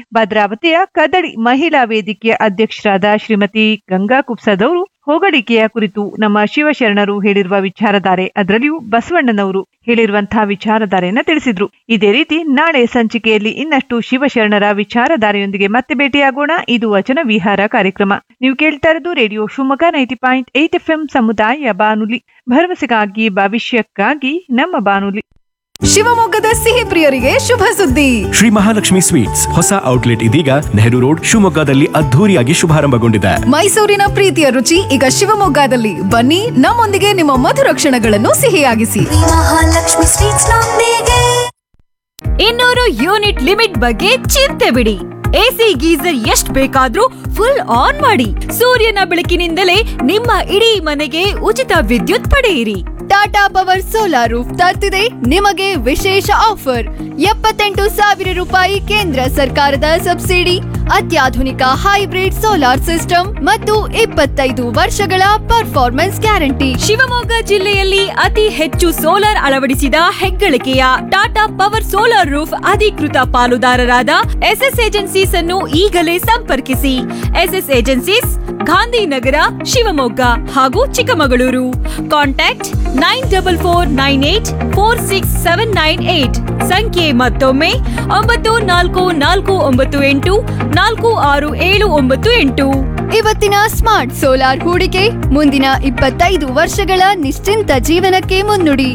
ಭದ್ರಾವತಿಯ ಕದಳಿ ಮಹಿಳಾ ವೇದಿಕೆಯ ಅಧ್ಯಕ್ಷರಾದ ಶ್ರೀಮತಿ ಗಂಗಾ ಕುಪ್ಸದವರು ಹೋಗಳಿಕೆಯ ಕುರಿತು ನಮ್ಮ ಶಿವಶರಣರು ಹೇಳಿರುವ ವಿಚಾರಧಾರೆ ಅದರಲ್ಲಿಯೂ ಬಸವಣ್ಣನವರು ಹೇಳಿರುವಂತಹ ವಿಚಾರಧಾರೆಯನ್ನ ತಿಳಿಸಿದ್ರು ಇದೇ ರೀತಿ ನಾಳೆ ಸಂಚಿಕೆಯಲ್ಲಿ ಇನ್ನಷ್ಟು ಶಿವಶರಣರ ವಿಚಾರಧಾರೆಯೊಂದಿಗೆ ಮತ್ತೆ ಭೇಟಿಯಾಗೋಣ ಇದು ವಚನ ವಿಹಾರ ಕಾರ್ಯಕ್ರಮ ನೀವು ಕೇಳ್ತಾ ಇರೋದು radio Shivamogga ninety point eight F ಸಮುದಾಯ ಬಾನುಲಿ ಭರವಸೆಗಾಗಿ ಭವಿಷ್ಯಕ್ಕಾಗಿ ನಮ್ಮ ಬಾನುಲಿ ಶಿವಮೊಗ್ಗದ ಸಿಹಿ ಪ್ರಿಯರಿಗೆ ಶುಭ ಸುದ್ದಿ ಶ್ರೀ ಮಹಾಲಕ್ಷ್ಮಿ ಸ್ವೀಟ್ಸ್ ಹೊಸ ಔಟ್ಲೆಟ್ ಇದೀಗ ನೆಹರು ರೋಡ್ ಶಿವಮೊಗ್ಗದಲ್ಲಿ ಅದ್ಧೂರಿಯಾಗಿ ಶುಭಾರಂಭಗೊಂಡಿದೆ ಮೈಸೂರಿನ ಪ್ರೀತಿಯ ರುಚಿ ಈಗ ಶಿವಮೊಗ್ಗದಲ್ಲಿ ಬನ್ನಿ ನಮ್ಮೊಂದಿಗೆ ನಿಮ್ಮ ಮಧುರ ಕ್ಷಣಗಳನ್ನು ಸಿಹಿಯಾಗಿಸಿ ಮಹಾಲಕ್ಷ್ಮಿ ಸ್ವೀಟ್ಸ್ ನೊಂದಿಗೆ ಇನ್ನೂರು ಯೂನಿಟ್ ಲಿಮಿಟ್ ಬಗ್ಗೆ ಚಿಂತೆ ಬಿಡಿ ಎಸಿ ಗೀಸರ್ ಎಷ್ಟ್ ಬೇಕಾದ್ರೂ ಫುಲ್ ಆನ್ ಮಾಡಿ ಸೂರ್ಯನ ಬೆಳಕಿನಿಂದಲೇ ನಿಮ್ಮ ಇಡೀ ಮನೆಗೆ ಉಚಿತ ವಿದ್ಯುತ್ ಪಡೆಯಿರಿ ಟಾಟಾ ಪವರ್ ಸೋಲಾರ್ ರೂಫ್ ತರ್ತಿದೆ ನಿಮಗೆ ವಿಶೇಷ ಆಫರ್ ಎಪ್ಪತ್ತೆಂಟು ಸಾವಿರ ರೂಪಾಯಿ ಕೇಂದ್ರ ಸರ್ಕಾರದ ಸಬ್ಸಿಡಿ ಅತ್ಯಾಧುನಿಕ ಹೈಬ್ರಿಡ್ ಸೋಲಾರ್ ಸಿಸ್ಟಮ್ ಮತ್ತು ಇಪ್ಪತ್ತೈದು ವರ್ಷಗಳ ಪರ್ಫಾರ್ಮೆನ್ಸ್ ಗ್ಯಾರಂಟಿ ಶಿವಮೊಗ್ಗ ಜಿಲ್ಲೆಯಲ್ಲಿ ಅತಿ ಹೆಚ್ಚು ಸೋಲಾರ್ ಅಳವಡಿಸಿದ ಹೆಗ್ಗಳಿಕೆಯ ಟಾಟಾ ಪವರ್ ಸೋಲಾರ್ ರೂಫ್ ಅಧಿಕೃತ ಪಾಲುದಾರರಾದ ಎಸ್ಎಸ್ ಏಜೆನ್ಸೀಸ್ ಅನ್ನು ಈಗಲೇ ಸಂಪರ್ಕಿಸಿ ಎಸ್ಎಸ್ ಏಜೆನ್ಸೀಸ್ ಗಾಂಧಿನಗರ ಶಿವಮೊಗ್ಗ ಹಾಗೂ Chikkamagaluru contact nine double four nine eight four six seven nine eight ಸಂಖ್ಯೆ ಮತ್ತೊಮ್ಮೆ ಒಂಬತ್ತು ನಾಲ್ಕು ನಾಲ್ಕು ಒಂಬತ್ತು ಎಂಟು ನಾಲ್ಕು ಆರು ಏಳು ಒಂಬತ್ತು ಎಂಟು ಇವತ್ತಿನ ಸ್ಮಾರ್ಟ್ ಸೋಲಾರ್ ಹೂಡಿಕೆ ಮುಂದಿನ ಇಪ್ಪತ್ತೈದು ವರ್ಷಗಳ ನಿಶ್ಚಿಂತ ಜೀವನಕ್ಕೆ ಮುನ್ನುಡಿ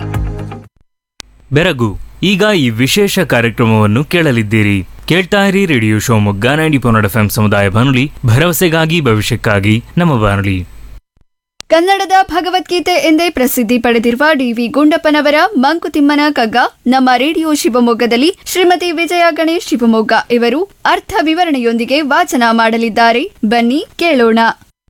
ಬೆರಗು ಈಗ ಈ ವಿಶೇಷ ಕಾರ್ಯಕ್ರಮವನ್ನು ಕೇಳಲಿದ್ದೀರಿ ಕೇಳ್ತಾ ಇರಿ ರೇಡಿಯೋ ಶಿವಮೊಗ್ಗ ನೈಂಟಿ ಪೊನ್ನಡ ಎಫ್ ಸಮುದಾಯ ಬಾನುಲಿ ಭರವಸೆಗಾಗಿ ಭವಿಷ್ಯಕ್ಕಾಗಿ ನಮ್ಮ ಬಾನುಲಿ ಕನ್ನಡದ ಭಗವದ್ಗೀತೆ ಎಂದೇ ಪ್ರಸಿದ್ಧಿ ಪಡೆದಿರುವ ಡಿವಿ ಗುಂಡಪ್ಪನವರ ಮಂಕುತಿಮ್ಮನ ಕಗ್ಗ ನಮ್ಮ ರೇಡಿಯೋ ಶಿವಮೊಗ್ಗದಲ್ಲಿ ಶ್ರೀಮತಿ ವಿಜಯ ಗಣೇಶ್ ಶಿವಮೊಗ್ಗ ಇವರು ಅರ್ಥ ವಿವರಣೆಯೊಂದಿಗೆ ವಾಚನ ಮಾಡಲಿದ್ದಾರೆ ಬನ್ನಿ ಕೇಳೋಣ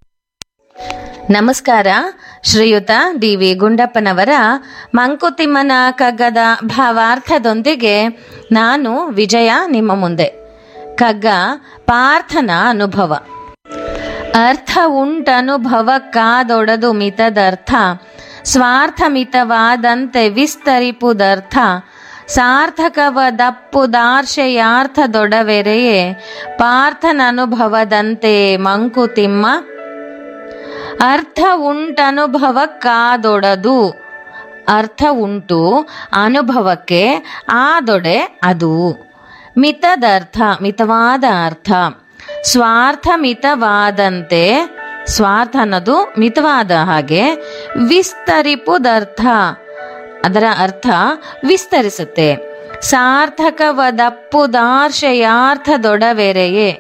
ನಮಸ್ಕಾರ ಶ್ರೀಯುತ ಡಿ ವಿ ಗುಂಡಪ್ಪನವರ ಮಂಕುತಿಮ್ಮನ ಕಗ್ಗದ ಭಾವಾರ್ಥದೊಂದಿಗೆ ನಾನು ವಿಜಯ ನಿಮ್ಮ ಮುಂದೆ ಕಗ್ಗ ಪಾರ್ಥನ ಅನುಭವ ಅರ್ಥ ಉಂಟನುಭವಕ್ಕಾದೊಡದು ಮಿತದರ್ಥ ಸ್ವಾರ್ಥ ಮಿತವಾದಂತೆ ವಿಸ್ತರಿಪುದರ್ಥ ಸಾರ್ಥಕವದಪ್ಪುದಾರ್ಶಯಾರ್ಥದೊಡವೆರೆಯೇ ಪಾರ್ಥನನುಭವದಂತೆ ಮಂಕುತಿಮ್ಮ ಅರ್ಥ ಉಂಟನುಭವಕ್ಕಾದೊಡದು ಅರ್ಥ ಉಂಟು ಅನುಭವಕ್ಕೆ ಆದೊಡೆ ಅದು ಮಿತದರ್ಥ ಮಿತವಾದ ಅರ್ಥ ಸ್ವಾರ್ಥ ಮಿತವಾದಂತೆ ಸ್ವಾರ್ಥ ಅನ್ನೋದು ಮಿತವಾದ ಹಾಗೆ ವಿಸ್ತರಿಪುದರ್ಥ ಅದರ ಅರ್ಥ ವಿಸ್ತರಿಸುತ್ತೆ ಸಾರ್ಥಕವದಪ್ಪುದಾರ್ಶಯಾರ್ಥದೊಡವೆರೆಯೇ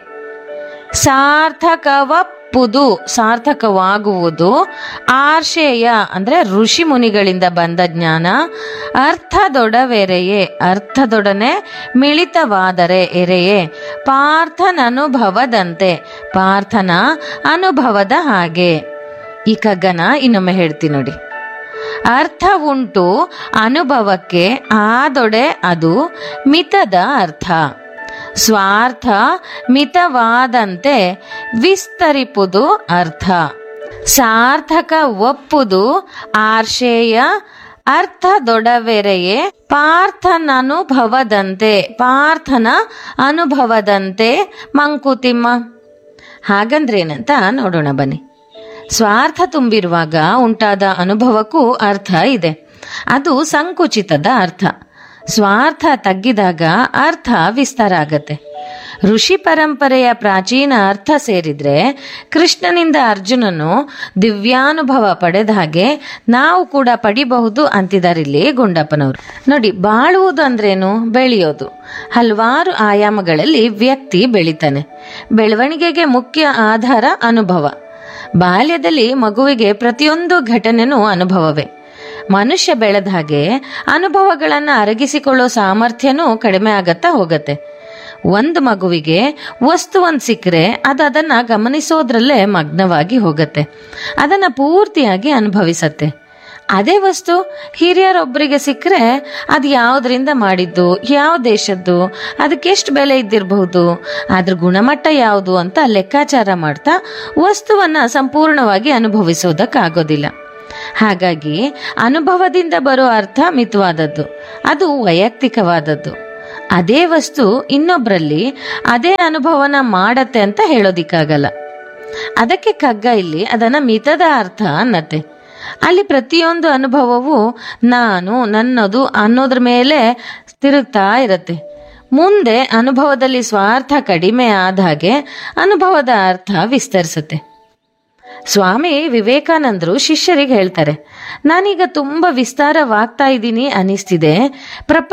ಸಾರ್ಥಕವಪ್ಪುದು ಸಾರ್ಥಕವಾಗುವುದು ಆರ್ಷೇಯ ಅಂದ್ರೆ ಋಷಿ ಮುನಿಗಳಿಂದ ಬಂದ ಜ್ಞಾನ ಅರ್ಥದೊಡವೆರೆಯೇ ಅರ್ಥದೊಡನೆ ಮಿಳಿತವಾದರೆ ಎರೆಯೇ ಪಾರ್ಥನನುಭವದಂತೆ ಪಾರ್ಥನ ಅನುಭವದ ಹಾಗೆ ಈ ಕಗ್ಗನ ಇನ್ನೊಮ್ಮೆ ಹೇಳ್ತೀನಿ ನೋಡಿ ಅರ್ಥ ಉಂಟು ಅನುಭವಕ್ಕೆ ಆದೊಡೆ ಅದು ಮಿತದ ಅರ್ಥ ಸ್ವಾರ್ಥ ಮಿತವಾದಂತೆ ವಿಸ್ತರಿಪುದು ಅರ್ಥ ಸಾರ್ಥಕ ಒಪ್ಪುದು ಆರ್ಷೇಯ ಅರ್ಥದೊಡವೆರೆಯೇ ಪಾರ್ಥನನುಭವದಂತೆ ಪಾರ್ಥನ ಅನುಭವದಂತೆ ಮಂಕುತಿಮ್ಮ ಹಾಗಂದ್ರೇನಂತ ನೋಡೋಣ ಬನ್ನಿ ಸ್ವಾರ್ಥ ತುಂಬಿರುವಾಗ ಉಂಟಾದ ಅನುಭವಕ್ಕೂ ಅರ್ಥ ಇದೆ ಅದು ಸಂಕುಚಿತದ ಅರ್ಥ ಸ್ವಾರ್ಥ ತಗ್ಗಿದಾಗ ಅರ್ಥ ವಿಸ್ತಾರ ಆಗತ್ತೆ ಋಷಿ ಪರಂಪರೆಯ ಪ್ರಾಚೀನ ಅರ್ಥ ಸೇರಿದ್ರೆ ಕೃಷ್ಣನಿಂದ ಅರ್ಜುನನು ದಿವ್ಯಾನುಭವ ಪಡೆದ ಹಾಗೆ ನಾವು ಕೂಡ ಪಡಿಬಹುದು ಅಂತಿದಾರಿಲ್ಲಿ ಗುಂಡಪ್ಪನವರು ನೋಡಿ ಬಾಳುವುದು ಅಂದ್ರೇನು ಬೆಳೆಯೋದು ಹಲವಾರು ಆಯಾಮಗಳಲ್ಲಿ ವ್ಯಕ್ತಿ ಬೆಳಿತಾನೆ ಬೆಳವಣಿಗೆಗೆ ಮುಖ್ಯ ಆಧಾರ ಅನುಭವ ಬಾಲ್ಯದಲ್ಲಿ ಮಗುವಿಗೆ ಪ್ರತಿಯೊಂದು ಘಟನೆನೂ ಅನುಭವವೇ ಮನುಷ್ಯ ಬೆಳೆದ ಹಾಗೆ ಅನುಭವಗಳನ್ನು ಅರಗಿಸಿಕೊಳ್ಳೋ ಸಾಮರ್ಥ್ಯನೂ ಕಡಿಮೆ ಆಗತ್ತಾ ಹೋಗತ್ತೆ ಒಂದು ಮಗುವಿಗೆ ವಸ್ತು ಒಂದು ಸಿಕ್ಕರೆ ಅದು ಅದನ್ನ ಗಮನಿಸೋದ್ರಲ್ಲೇ ಮಗ್ನವಾಗಿ ಹೋಗತ್ತೆ ಅದನ್ನ ಪೂರ್ತಿಯಾಗಿ ಅನುಭವಿಸತ್ತೆ ಅದೇ ವಸ್ತು ಹಿರಿಯರೊಬ್ಬರಿಗೆ ಸಿಕ್ಕರೆ ಅದು ಯಾವುದರಿಂದ ಮಾಡಿದ್ದು ಯಾವ ದೇಶದ್ದು ಅದಕ್ಕೆ ಎಷ್ಟು ಬೆಲೆ ಇದ್ದಿರಬಹುದು ಅದ್ರ ಗುಣಮಟ್ಟ ಯಾವುದು ಅಂತ ಲೆಕ್ಕಾಚಾರ ಮಾಡ್ತಾ ವಸ್ತುವನ್ನ ಸಂಪೂರ್ಣವಾಗಿ ಅನುಭವಿಸೋದಕ್ಕಾಗೋದಿಲ್ಲ ಹಾಗಾಗಿ ಅನುಭವದಿಂದ ಬರೋ ಅರ್ಥ ಮಿತವಾದದ್ದು ಅದು ವೈಯಕ್ತಿಕವಾದದ್ದು ಅದೇ ವಸ್ತು ಇನ್ನೊಬ್ರಲ್ಲಿ ಅದೇ ಅನುಭವನ ಮಾಡತ್ತೆ ಅಂತ ಹೇಳೋದಿಕ್ಕಾಗಲ್ಲ ಅದಕ್ಕೆ ಕಗ್ಗ ಇಲ್ಲಿ ಅದನ್ನ ಮಿತದ ಅರ್ಥ ಅನ್ನತ್ತೆ ಅಲ್ಲಿ ಪ್ರತಿಯೊಂದು ಅನುಭವವು ನಾನು ನನ್ನದು ಅನ್ನೋದ್ರ ಮೇಲೆ ತಿರುಗ್ತಾ ಇರತ್ತೆ ಮುಂದೆ ಅನುಭವದಲ್ಲಿ ಸ್ವಾರ್ಥ ಕಡಿಮೆ ಆದ ಹಾಗೆ ಅನುಭವದ ಅರ್ಥ ವಿಸ್ತರಿಸುತ್ತೆ ಸ್ವಾಮಿ ವಿವೇಕಾನಂದರು ಶಿಷ್ಯರಿಗೆ ಹೇಳ್ತಾರೆ ನಾನೀಗ ತುಂಬ ವಿಸ್ತಾರವಾಗ್ತಾ ಇದ್ದೀನಿ ಅನಿಸ್ತಿದೆ ಪ್ರಪಂಚ